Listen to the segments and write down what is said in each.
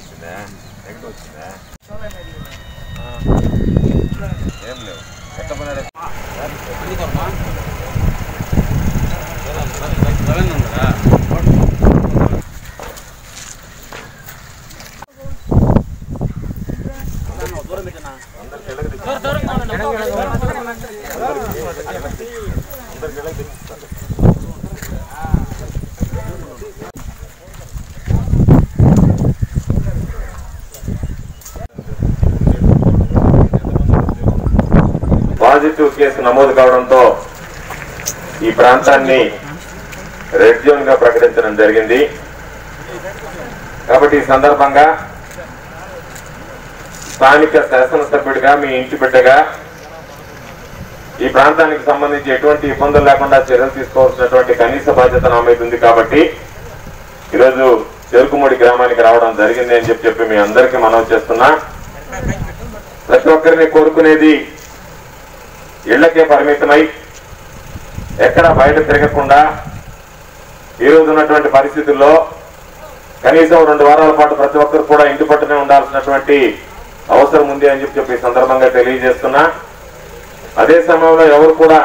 వచ్చిందా నెగటివ్ వచ్చిందా ఏం లేవు ఎట్ట పని పాజిటివ్ కేసు నమోదు కావడంతో ఈ ప్రాంతాన్ని రెడ్ జోన్ గా ప్రకటించడం జరిగింది కాబట్టి ఈ సందర్భంగా స్థానిక శాసనసభ్యుడిగా మీ ఇంటి బిడ్డగా ఈ ప్రాంతానికి సంబంధించి ఎటువంటి ఇబ్బందులు లేకుండా చర్యలు తీసుకోవాల్సినటువంటి కనీస బాధ్యత నా మీద ఉంది కాబట్టి ఈరోజు చెరుకుముడి గ్రామానికి రావడం జరిగింది అని చెప్పి చెప్పి మీ అందరికీ మనవి చేస్తున్నా ప్రతి ఒక్కరిని కోరుకునేది ఇళ్లకే పరిమితమై ఎక్కడ బయట తిరగకుండా ఈ రోజు ఉన్నటువంటి పరిస్థితుల్లో కనీసం రెండు వారాల పాటు ప్రతి ఒక్కరు కూడా ఇంటి పట్టునే ఉండాల్సినటువంటి అవసరం ఉంది అని చెప్పి చెప్పి ఈ సందర్భంగా తెలియజేస్తున్నా అదే సమయంలో ఎవరు కూడా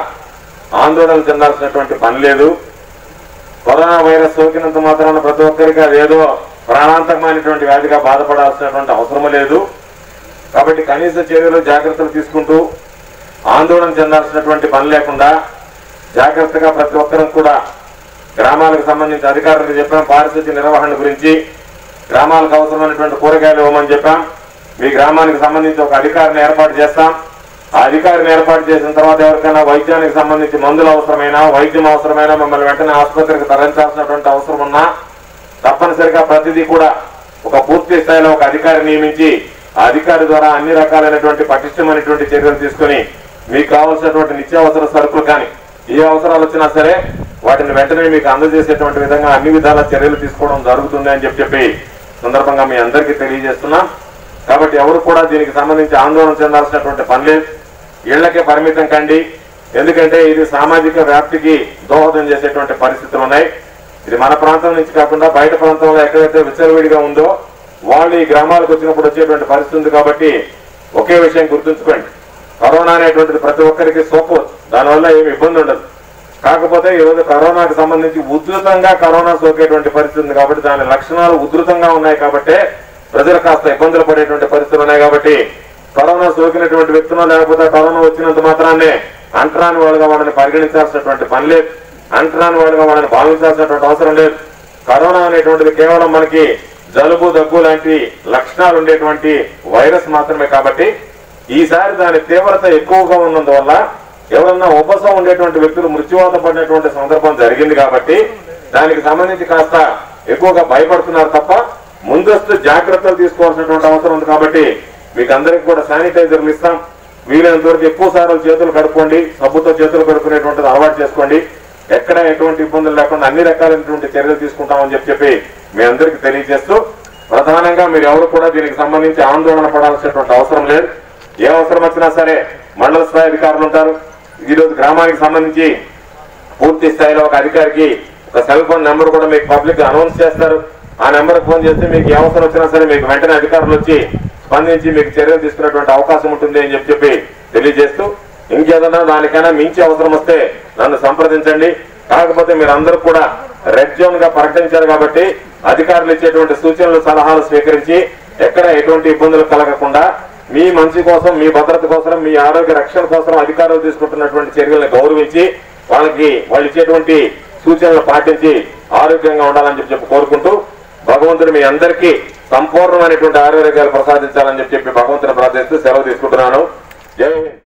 ఆందోళన చెందాల్సినటువంటి పని లేదు కరోనా వైరస్ సోకినంత మాత్రాన ప్రతి ఒక్కరికి అదేదో ప్రాణాంతకమైనటువంటి వ్యాధిగా బాధపడాల్సినటువంటి అవసరం లేదు కాబట్టి కనీస చర్యలు జాగ్రత్తలు తీసుకుంటూ ఆందోళన చెందాల్సినటువంటి పని లేకుండా జాగ్రత్తగా ప్రతి ఒక్కరూ కూడా గ్రామాలకు సంబంధించి అధికారులకు చెప్పాం పారిశుద్ధ్య నిర్వహణ గురించి గ్రామాలకు అవసరమైనటువంటి కూరగాయలు ఇవ్వమని చెప్పాం మీ గ్రామానికి సంబంధించి ఒక అధికారిని ఏర్పాటు చేస్తాం ఆ అధికారిని ఏర్పాటు చేసిన తర్వాత ఎవరికైనా వైద్యానికి సంబంధించి మందులు అవసరమైనా వైద్యం అవసరమైనా మిమ్మల్ని వెంటనే ఆసుపత్రికి తరలించాల్సినటువంటి అవసరం ఉన్నా తప్పనిసరిగా ప్రతిదీ కూడా ఒక పూర్తి స్థాయిలో ఒక అధికారి నియమించి ఆ అధికారి ద్వారా అన్ని రకాలైనటువంటి పటిష్టమైనటువంటి చర్యలు తీసుకొని మీకు కావాల్సినటువంటి నిత్యావసర సరుకులు కానీ ఏ అవసరాలు వచ్చినా సరే వాటిని వెంటనే మీకు అందజేసేటువంటి విధంగా అన్ని విధాల చర్యలు తీసుకోవడం జరుగుతుంది అని చెప్పి చెప్పి సందర్భంగా మీ అందరికీ తెలియజేస్తున్నాం కాబట్టి ఎవరు కూడా దీనికి సంబంధించి ఆందోళన చెందాల్సినటువంటి పని లేదు ఇళ్లకే పరిమితం కండి ఎందుకంటే ఇది సామాజిక వ్యాప్తికి దోహదం చేసేటువంటి పరిస్థితులు ఉన్నాయి ఇది మన ప్రాంతం నుంచి కాకుండా బయట ప్రాంతంలో ఎక్కడైతే విచ్చలవిడిగా ఉందో వాళ్ళు ఈ గ్రామాలకు వచ్చినప్పుడు వచ్చేటువంటి పరిస్థితి ఉంది కాబట్టి ఒకే విషయం గుర్తుంచుకోండి కరోనా అనేటువంటిది ప్రతి ఒక్కరికి సోకవచ్చు దానివల్ల ఏమి ఇబ్బంది ఉండదు కాకపోతే ఈ రోజు కరోనాకు సంబంధించి ఉధృతంగా కరోనా సోకేటువంటి పరిస్థితి ఉంది కాబట్టి దాని లక్షణాలు ఉధృతంగా ఉన్నాయి కాబట్టి ప్రజలు కాస్త ఇబ్బందులు పడేటువంటి పరిస్థితులు ఉన్నాయి కాబట్టి కరోనా సోకినటువంటి వ్యక్తులు లేకపోతే కరోనా వచ్చినంత మాత్రాన్నే అంటరాని వాళ్ళుగా వాళ్ళని పరిగణించాల్సినటువంటి పని లేదు అంటరాని వాళ్ళుగా వాళ్ళని భావించాల్సినటువంటి అవసరం లేదు కరోనా అనేటువంటిది కేవలం మనకి జలుబు దగ్గు లాంటి లక్షణాలు ఉండేటువంటి వైరస్ మాత్రమే కాబట్టి ఈసారి దాని తీవ్రత ఎక్కువగా ఉన్నందువల్ల ఎవరన్నా ఉపసం ఉండేటువంటి వ్యక్తులు మృత్యువాత పడినటువంటి సందర్భం జరిగింది కాబట్టి దానికి సంబంధించి కాస్త ఎక్కువగా భయపడుతున్నారు తప్ప ముందస్తు జాగ్రత్తలు తీసుకోవాల్సినటువంటి అవసరం ఉంది కాబట్టి మీకు అందరికి కూడా శానిటైజర్లు ఇస్తాం వీలైనంత వరకు ఎక్కువ సార్లు చేతులు కడుక్కోండి సబ్బుతో చేతులు కడుక్కునేటువంటిది అలవాటు చేసుకోండి ఎక్కడ ఎటువంటి ఇబ్బందులు లేకుండా అన్ని రకాలైనటువంటి చర్యలు తీసుకుంటామని చెప్పి చెప్పి మీ అందరికీ తెలియజేస్తూ ప్రధానంగా మీరు ఎవరు కూడా దీనికి సంబంధించి ఆందోళన పడాల్సినటువంటి అవసరం లేదు ఏ అవసరం వచ్చినా సరే మండల స్థాయి అధికారులు ఉంటారు ఈ రోజు గ్రామానికి సంబంధించి పూర్తి స్థాయిలో ఒక అధికారికి ఒక సెల్ ఫోన్ నెంబర్ కూడా మీకు పబ్లిక్ అనౌన్స్ చేస్తారు ఆ నెంబర్ ఫోన్ చేస్తే మీకు ఏ అవసరం వచ్చినా సరే మీకు వెంటనే అధికారులు వచ్చి స్పందించి మీకు చర్యలు తీసుకునేటువంటి అవకాశం ఉంటుంది అని చెప్పి చెప్పి తెలియజేస్తూ ఇంకేదన్నా దానికైనా మించి అవసరం వస్తే నన్ను సంప్రదించండి కాకపోతే మీరు అందరూ కూడా రెడ్ జోన్ గా ప్రకటించారు కాబట్టి అధికారులు ఇచ్చేటువంటి సూచనలు సలహాలు స్వీకరించి ఎక్కడ ఎటువంటి ఇబ్బందులు కలగకుండా మీ మంచి కోసం మీ భద్రత కోసం మీ ఆరోగ్య రక్షణ కోసం అధికారులు తీసుకుంటున్నటువంటి చర్యలను గౌరవించి వాళ్ళకి వాళ్ళు ఇచ్చేటువంటి సూచనలు పాటించి ఆరోగ్యంగా ఉండాలని చెప్పి చెప్పి కోరుకుంటూ భగవంతుడు మీ అందరికీ సంపూర్ణమైనటువంటి ఆరోగ్యాలు ప్రసాదించాలని చెప్పి చెప్పి భగవంతుని ప్రార్థిస్తూ సెలవు తీసుకుంటున్నాను జై హింద్